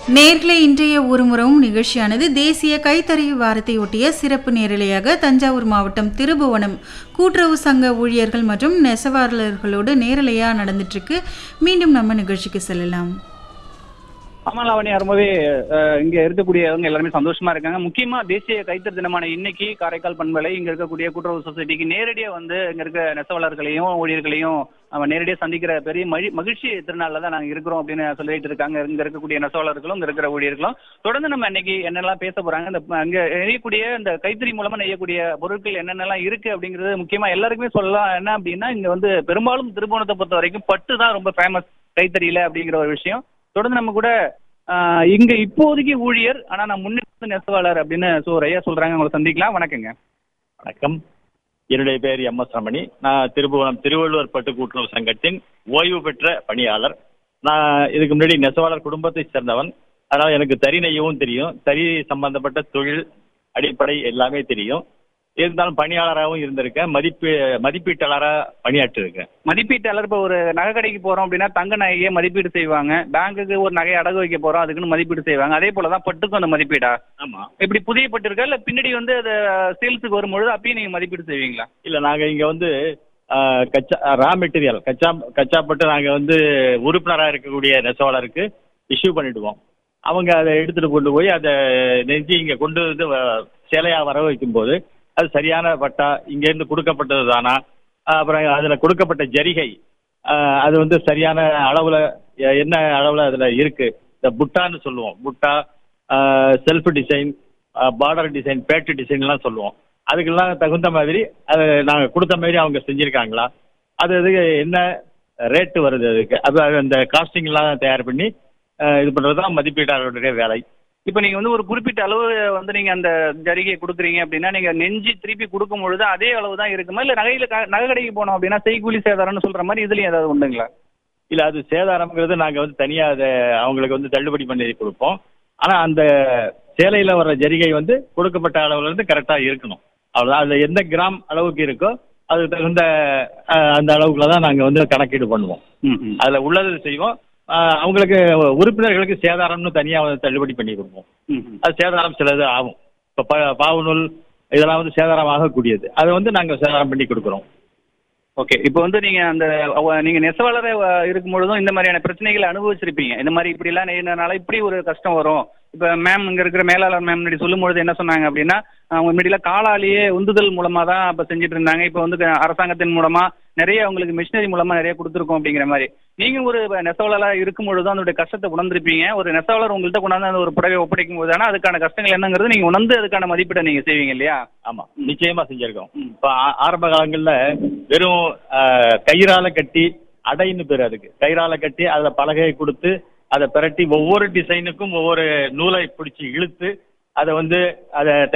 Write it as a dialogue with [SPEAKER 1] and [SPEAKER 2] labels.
[SPEAKER 1] நேர்களை இன்றைய ஒருமுறவும் நிகழ்ச்சியானது தேசிய கைத்தறி வாரத்தை ஒட்டிய சிறப்பு நேரலையாக தஞ்சாவூர் மாவட்டம் திருபுவனம் கூட்டுறவு சங்க ஊழியர்கள் மற்றும் நெசவாளர்களோடு நேரலையாக நடந்துட்டு இருக்கு மீண்டும் நம்ம நிகழ்ச்சிக்கு செல்லலாம்
[SPEAKER 2] ஆமா லாவணி ரொம்பவே அஹ், இங்க இருக்கக்கூடியவங்க எல்லாருமே சந்தோஷமா இருக்காங்க முக்கியமா தேசிய கைத்தறி தினமான இன்னைக்கு காரைக்கால் பண்பலை இங்க இருக்கக்கூடிய கூட்டுறவு சொசைட்டிக்கு நேரடியா வந்து இங்க இருக்க நெசவாளர்களையும் ஊழியர்களையும் அவன் நேரடியா சந்திக்கிற பெரிய மகி மகிழ்ச்சி திருநாள்ல தான் நாங்க இருக்கிறோம் அப்படின்னு சொல்லிட்டு இருக்காங்க இங்க இருக்கக்கூடிய நெசவாளர்களும் இங்க இருக்கிற ஊழியர்களும் தொடர்ந்து நம்ம இன்னைக்கு என்னெல்லாம் பேச போறாங்க இந்த ப- அங்க நெய்யக்கூடிய இந்த கைத்தறி மூலமா நெய்யக்கூடிய பொருட்கள் என்னென்னலாம் இருக்கு அப்படிங்கிறது முக்கியமா எல்லாருக்குமே சொல்லலாம் என்ன அப்படின்னா இங்க வந்து பெரும்பாலும் திருபுவனத்தை பொறுத்த வரைக்கும் பட்டு தான் ரொம்ப ஃபேமஸ் கைத்தறியில அப்படிங்கிற ஒரு விஷயம் தொடர்ந்து நம்ம கூட ஆஹ், இங்க இப்போதைக்கு ஊழியர் ஆனா நான் முன்னெடுத்து நெசவாளர் அப்படின்னு சோ ஐயா சொல்றாங்க உங்களை சந்திக்கலாம் வணக்கங்க
[SPEAKER 3] வணக்கம் என்னுடைய பெயர் எம் எஸ் ரமணி நான் திருபுவனம் திருவள்ளுவர் பட்டு கூட்டுறவு சங்கத்தின் ஓய்வு பெற்ற பணியாளர் நான் இதுக்கு முன்னாடி நெசவாளர் குடும்பத்தை சேர்ந்தவன் அதனால எனக்கு தறி நெய்யவும் தெரியும் தறி சம்பந்தப்பட்ட தொழில் அடிப்படை எல்லாமே தெரியும் இருந்தாலும் பணியாளராகவும் இருந்திருக்கேன் மதிப்பு மதிப்பீட்டாளராக பணியாற்றிருக்கேன்
[SPEAKER 2] மதிப்பீட்டாளர் இப்போ ஒரு நகை கடைக்கு போறோம் அப்படின்னா தங்க நகையை மதிப்பீடு செய்வாங்க பேங்குக்கு ஒரு நகையை அடகு வைக்க போறோம் அதுக்குன்னு மதிப்பீடு செய்வாங்க அதே போலதான் பட்டுக்கும் அந்த மதிப்பீடா
[SPEAKER 3] ஆமா
[SPEAKER 2] இப்படி புதிய பட்டு இருக்கா இல்ல பின்னாடி வந்து அது சேல்ஸுக்கு வரும்பொழுது அப்பயும் நீங்க மதிப்பீடு செய்வீங்களா
[SPEAKER 3] இல்ல நாங்க இங்க வந்து ஆஹ், கச்சா ரா மெட்டீரியல் கச்சா கச்சா பட்டு நாங்க வந்து உறுப்பினராக இருக்கக்கூடிய நெசவாளருக்கு இஷ்யூ பண்ணிடுவோம் அவங்க அதை எடுத்துட்டு கொண்டு போய் அதை நெஞ்சு இங்க கொண்டு வந்து வ- சேலையா வர வைக்கும்போது அது சரியான பட்டா இங்க இருந்து கொடுக்கப்பட்டது தானா ஆஹ், அப்புறம் அதுல கொடுக்கப்பட்ட ஜரிகை ஆஹ், அது வந்து சரியான அளவுல எ- என்ன அளவுல அதுல இருக்கு இந்த புட்டான்னு சொல்லுவோம் புட்டா செல்ஃப் டிசைன் பார்டர் டிசைன் பேட்டு டிசைன்லாம் சொல்லுவோம் அதுக்கெல்லாம் தகுந்த மாதிரி அது நாங்கள் கொடுத்த மாதிரி அவங்க செஞ்சுருக்காங்களா அது அதுக்கு என்ன ரேட்டு வருது அதுக்கு அது அது அந்த காஸ்டிங்லாம் தயார் பண்ணி அஹ், இது பண்ணுறது தான் மதிப்பீட்டாளருடைய வேலை
[SPEAKER 2] இப்போ நீங்க வந்து ஒரு குறிப்பிட்ட அளவு வந்து நீங்க அந்த ஜரிகையை கொடுக்குறீங்க அப்படின்னா நீங்க நெஞ்சு திருப்பி கொடுக்கும் பொழுது அதே அளவு தான் இருக்குமா இல்ல நகையில க- நகை கடைக்கு போனோம் அப்படின்னா செய்கூலி சேதாரம்னு சொல்ற மாதிரி இதுலயும் ஏதாவது உண்டுங்களா
[SPEAKER 3] இல்லை அது சேதாரம்ங்கிறது நாங்கள் வந்து தனியாக அதை அவங்களுக்கு வந்து தள்ளுபடி பண்ணி கொடுப்போம் ஆனால் அந்த சேலையில் வர்ற ஜரிகை வந்து கொடுக்கப்பட்ட அளவுல இருந்து கரெக்டாக இருக்கணும் அவ்வளோதான் அதில் எந்த கிராம் அளவுக்கு இருக்கோ அதுக்கு தகுந்த அஹ், அந்த அளவுக்குள்ள தான் நாங்கள் வந்து கணக்கீடு பண்ணுவோம் அதில் உள்ளது செய்வோம் அஹ், அவங்களுக்கு உறுப்பினர்களுக்கு சேதாரம்னு தனியாக தள்ளுபடி பண்ணி கொடுப்போம் அது சேதாரம் சிலது ஆகும் இப்போ ப பாவுநூல் இதெல்லாம் வந்து சேதாரம் ஆகக்கூடியது அதை வந்து நாங்கள் சேதாரம் பண்ணி கொடுக்குறோம்
[SPEAKER 2] ஓகே இப்போ வந்து நீங்க அந்த அவ- நீங்க நெசவாளரை இருக்கும் பொழுதும் இந்த மாதிரியான பிரச்சனைகளை அனுபவிச்சிருப்பீங்க இந்த மாதிரி இப்படி எல்லாம் நெய்யறதுனால இப்படி ஒரு கஷ்டம் வரும் இப்போ மேம் இங்க இருக்கிற மேலாளர் மேம் முன்னாடி சொல்லும் பொழுது என்ன சொன்னாங்க அப்படின்னா அவங்க முன்னாடிலாம் காலாலேயே உந்துதல் மூலமா தான் அப்ப செஞ்சுட்டு இருந்தாங்க இப்போ வந்து க- அரசாங்கத்தின் மூலமா நிறைய அவங்களுக்கு மிஷினரி மூலமா நிறைய கொடுத்துருக்கோம் அப்படிங்கிற மாதிரி நீங்க ஒரு நெசவாளரா இருக்கும் பொழுது அதனுடைய கஷ்டத்தை உணர்ந்திருப்பீங்க ஒரு நெசவாளர் உங்கள்கிட்ட கொண்டாந்து அந்த ஒரு புடவை ஒப்படைக்கும் போது ஆனா அதுக்கான கஷ்டங்கள் என்னங்கிறது நீங்க உணர்ந்து அதுக்கான மதிப்பீடை நீங்க செய்வீங்க இல்லையா
[SPEAKER 3] ஆமாம் நிச்சயமாக செஞ்சுருக்கோம் இப்போ ஆரம்ப காலங்களில் வெறும் அஹ், கயிறால கட்டி அடைன்னு பேர் அதுக்கு கயிறால கட்டி அதில் பலகையை கொடுத்து அதை பிரட்டி ஒவ்வொரு டிசைனுக்கும் ஒவ்வொரு நூலை பிடிச்சி இழுத்து அதை வந்து அதை